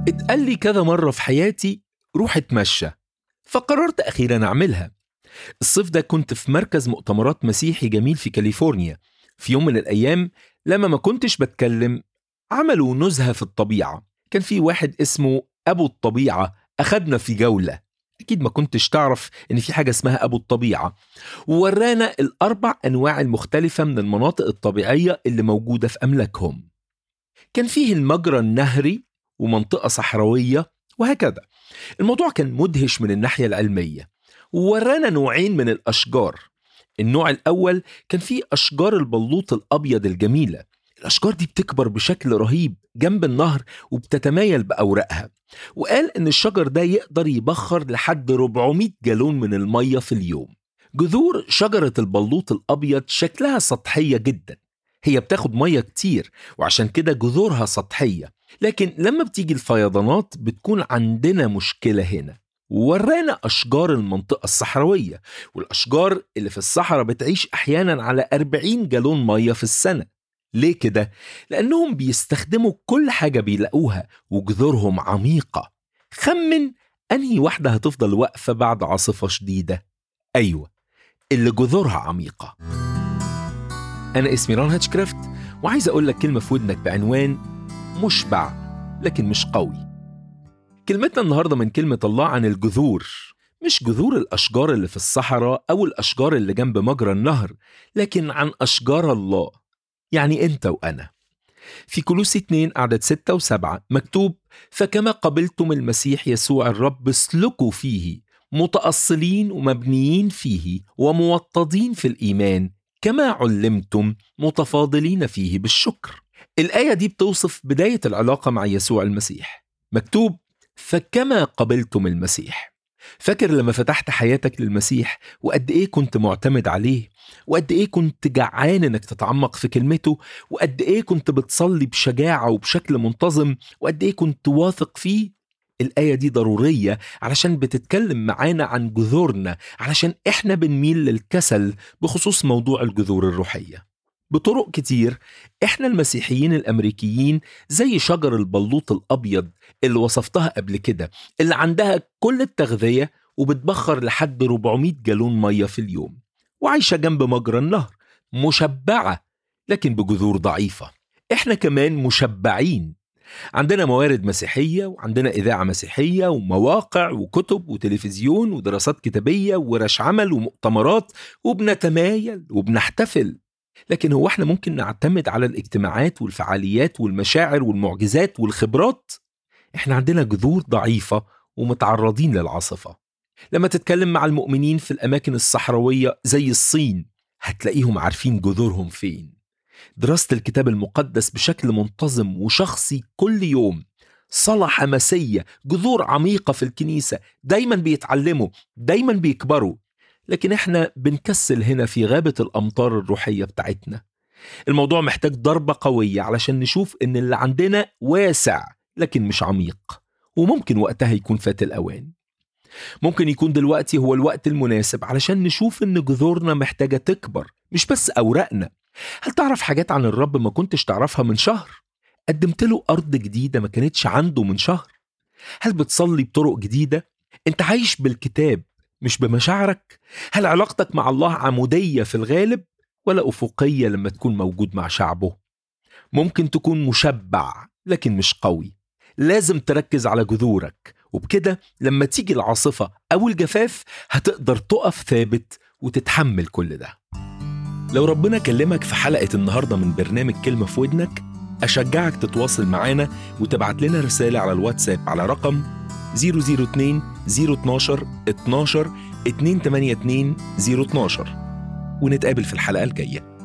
اتقال لي كذا مرة في حياتي روح اتمشى فقررت أخيرا أعملها الصيف ده كنت في مركز مؤتمرات مسيحي جميل في كاليفورنيا في يوم من الأيام لما ما كنتش بتكلم عملوا نزهة في الطبيعة كان في واحد اسمه أبو الطبيعة أخدنا في جولة أكيد ما كنتش تعرف إن في حاجة اسمها أبو الطبيعة وورانا الأربع أنواع المختلفة من المناطق الطبيعية اللي موجودة في أملاكهم كان فيه المجرى النهري ومنطقة صحراوية وهكذا الموضوع كان مدهش من الناحية العلمية وورانا نوعين من الأشجار النوع الأول كان فيه أشجار البلوط الأبيض الجميلة الأشجار دي بتكبر بشكل رهيب جنب النهر وبتتمايل بأوراقها وقال إن الشجر ده يقدر يبخر لحد 400 جالون من المية في اليوم جذور شجرة البلوط الأبيض شكلها سطحية جدا هي بتاخد مية كتير وعشان كده جذورها سطحية لكن لما بتيجي الفيضانات بتكون عندنا مشكلة هنا ورانا أشجار المنطقة الصحراوية والأشجار اللي في الصحراء بتعيش أحيانا على 40 جالون مية في السنة ليه كده؟ لأنهم بيستخدموا كل حاجة بيلاقوها وجذورهم عميقة خمن أنهي واحدة هتفضل واقفة بعد عاصفة شديدة؟ أيوة اللي جذورها عميقة أنا اسمي ران هاتشكرافت وعايز أقول لك كلمة في ودنك بعنوان مشبع لكن مش قوي كلمتنا النهاردة من كلمة الله عن الجذور مش جذور الأشجار اللي في الصحراء أو الأشجار اللي جنب مجرى النهر لكن عن أشجار الله يعني أنت وأنا في كلوسي 2 عدد 6 و7 مكتوب فكما قبلتم المسيح يسوع الرب اسلكوا فيه متأصلين ومبنيين فيه وموطدين في الإيمان كما علمتم متفاضلين فيه بالشكر الآية دي بتوصف بداية العلاقة مع يسوع المسيح مكتوب فكما قبلتم المسيح فاكر لما فتحت حياتك للمسيح وقد ايه كنت معتمد عليه وقد ايه كنت جعان انك تتعمق في كلمته وقد ايه كنت بتصلي بشجاعة وبشكل منتظم وقد ايه كنت واثق فيه الآية دي ضرورية علشان بتتكلم معانا عن جذورنا علشان احنا بنميل للكسل بخصوص موضوع الجذور الروحية بطرق كتير احنا المسيحيين الامريكيين زي شجر البلوط الابيض اللي وصفتها قبل كده اللي عندها كل التغذيه وبتبخر لحد 400 جالون ميه في اليوم وعايشه جنب مجرى النهر مشبعه لكن بجذور ضعيفه احنا كمان مشبعين عندنا موارد مسيحيه وعندنا اذاعه مسيحيه ومواقع وكتب وتلفزيون ودراسات كتابيه وورش عمل ومؤتمرات وبنتمايل وبنحتفل لكن هو احنا ممكن نعتمد على الاجتماعات والفعاليات والمشاعر والمعجزات والخبرات احنا عندنا جذور ضعيفة ومتعرضين للعاصفة لما تتكلم مع المؤمنين في الأماكن الصحراوية زي الصين هتلاقيهم عارفين جذورهم فين دراسة الكتاب المقدس بشكل منتظم وشخصي كل يوم صلاة حماسية جذور عميقة في الكنيسة دايما بيتعلموا دايما بيكبروا لكن احنا بنكسل هنا في غابة الأمطار الروحية بتاعتنا الموضوع محتاج ضربة قوية علشان نشوف إن اللي عندنا واسع لكن مش عميق وممكن وقتها يكون فات الأوان ممكن يكون دلوقتي هو الوقت المناسب علشان نشوف إن جذورنا محتاجة تكبر مش بس أوراقنا هل تعرف حاجات عن الرب ما كنتش تعرفها من شهر؟ قدمت له أرض جديدة ما كانتش عنده من شهر هل بتصلي بطرق جديدة؟ أنت عايش بالكتاب مش بمشاعرك؟ هل علاقتك مع الله عمودية في الغالب ولا أفقية لما تكون موجود مع شعبه؟ ممكن تكون مشبع لكن مش قوي لازم تركز على جذورك وبكده لما تيجي العاصفة أو الجفاف هتقدر تقف ثابت وتتحمل كل ده لو ربنا كلمك في حلقة النهاردة من برنامج كلمة في ودنك أشجعك تتواصل معانا وتبعت لنا رسالة على الواتساب على رقم 002 012 12 282 012 ونتقابل في الحلقة الجاية